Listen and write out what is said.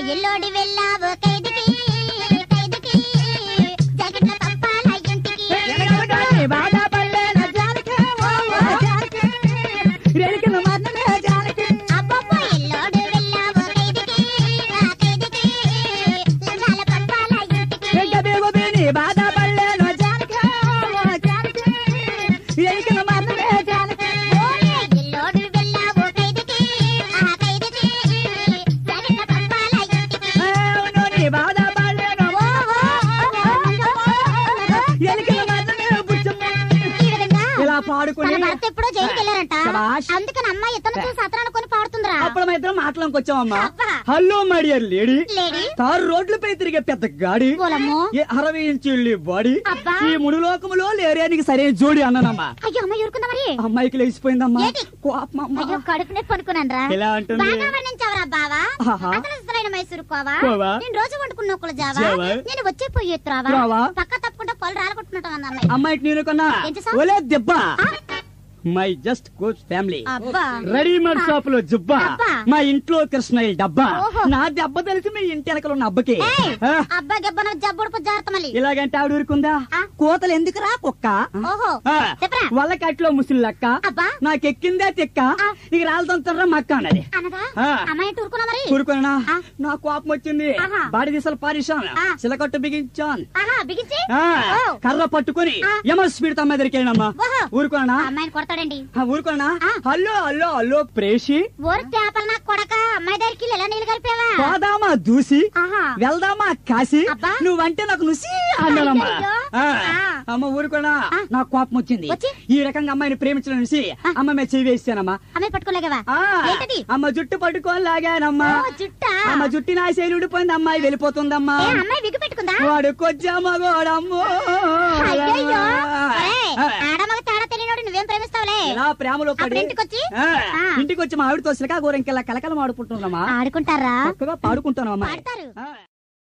ఎల్లోడి వెళ్ళావు ఖైదుకి ఖైదుకి జాకెట్ల పంపాల ఇంటికి ఎనగొడని బాధపడలేను జానకి, ఓ, ఓ, జానకి. రేలికిన మరణమే జానకి. అబ్బబ్బో ఎల్లోడు వెళ్ళావు ఖైదుకి ఆ ఖైదుకి లంగాల పంపాల ఇంటికి ఎంక బిగుబిని బాధపడలేను జానకి, ఓ, జానకి. రేలికిన మరణమే జానకి. ఓలే ఎల్లోడు వెళ్ళావు ఖైదుకి ఆ ఖైదుకి జాకెట్ల పంపాల ఇంటికి అవును నీ బాధపడలేను, ఓ, ఓ, ఓ, రేలికిన మరణమే బుచ్చమ్మ. ఈ విధంగా ఇలా తన పాడుకుని భర్త ఎప్పుడో జైలుకి వెళ్ళారంట శభాష్. అందుకని అమ్మాయి ఇతను చూసి అతను పాడుతుందిరా అప్పుడు మా ఇద్దరం మాటలోకి వచ్చామమ్మా అబ్బా. హలో మడియర్ లేడీ లేడీ తారు రోడ్లపై తిరిగే పెద్ద గాడి పోలమ్మో ఏ అరవై ఇంచుల్లి బాడీ అబ్బా. ఈ ముడు లోకములో లేరేనికి సరైన జోడి అన్నానమ్మా అయ్యో అమ్మాయి ఊరుకుందా మరి అమ్మాయికి లేచిపోయిందమ్మా ఏంటి? కోపమమ్మా. అయ్యో కడుపు నొప్పి అనుకున్నాను ఎలా అంటుంది? బాగా వర్ణించావరా బావా ఆహా. అతను ఇష్టమైన మైసూరు కోవా కోవా. నేను రోజు వండుకున్న నొక్కులు జావా జావా. నేను వచ్చే పోయి ఎత్తురావా రావా. పక్క తప్పకుండా పొలం రాలగొట్టుకుంటాం అన్న అమ్మాయి అమ్మాయికి నేను కొన్నా ఏం చేశావ్? ఒలే దెబ్బ ఆ? మై జస్ట్ కోచ్ ఫ్యామిలీ అబ్బా రెడీమేడ్ షాప్ లో జుబ్బా అబ్బా. మా ఇంట్లో కృష్ణయ్య డబ్బా ఓహో. నా దెబ్బ తెలిసి మీ ఇంటి వెనకలు ఉన్న అబ్బకి ఏయ్, ఆ, అబ్బా గెబ్బన జబ్బుడు జాగ్రత్త మళ్ళీ ఇలాగంటే ఆవిడ ఊరుకుందా ఆ. కోతలు ఎందుకురా కుక్క ఓహో ఆ, చెప్పరా వల్ల కట్లో ముసిల్లక్క అబ్బా నాకెక్కిందే తిక్క ఆ. ఇక రాళ్ళతో మక్క అన్నది అనదా ఆ. అమ్మాయి అంటే ఊరుకున్నా మరి కూరుకున్నా ఆ. నా కోపం వచ్చింది ఆహా. బాడి దిశలు పారిశాను ఆ. చిలకట్టు బిగించాను ఆహా బిగించి ఆ, ఓ. కర్ర పట్టుకుని ఆ. యమ స్పీడ్ తమ్మ ఎదిరికేనమ్మా ఓహో. ఊరుకోనా ఆ అమ్మాయిని కొడతాడండి ఊరుకోనా ఆ. హలో హలో హలో ప్రేషి ఊరు చేపల నాకు కొడక అమ్మాయి దగ్గరికి వెళ్ళి ఎలా నీళ్ళు కలిపావా పోదామా దూసి ఆహా వెళ్దామా కాసి అబ్బా. నువ్వంటే నాకు నుసి అన్నానమ్మా అయ్యయ్యో. ఆ. ఆ. అమ్మ ఊరుకోనా ఆ. నాకు కోపం వచ్చింది వచ్చి? ఈ రకంగా అమ్మాయిని ప్రేమించడం నుంచి అమ్మ మీద చెవి వేసానమ్మా అమ్మాయి పట్టుకోలేగవా ఆ. ఏంటది అమ్మ జుట్టు పట్టుకొని లాగానమ్మా ఓ, జుట్టా అమ్మ జుట్టి నా శైలి ఉడిపోయింది అమ్మాయి వెళ్ళిపోతుందమ్మా ఏ అమ్మాయి విగ్గు పెట్టుకుందా వాడు కొచ్చామగోడమ్మో అయ్యయ్యో ఒరేయ్, ఆడమగ తేడా తెలియనోడు నువ్వేం ప్రేమిస్తావులే ఇలా ప్రేమలో అప్పుడు పడి ఇంటికొచ్చి ఆ, ఆ. ఇంటికి వచ్చి మా ఆవిడతో సిలకా గోరెంకెలా కలకలం ఆడుకుంటున్నామా ఆడుకుంటారా చక్కగా పాడుకుంటాను అమ్మా పాడతారు ఆ.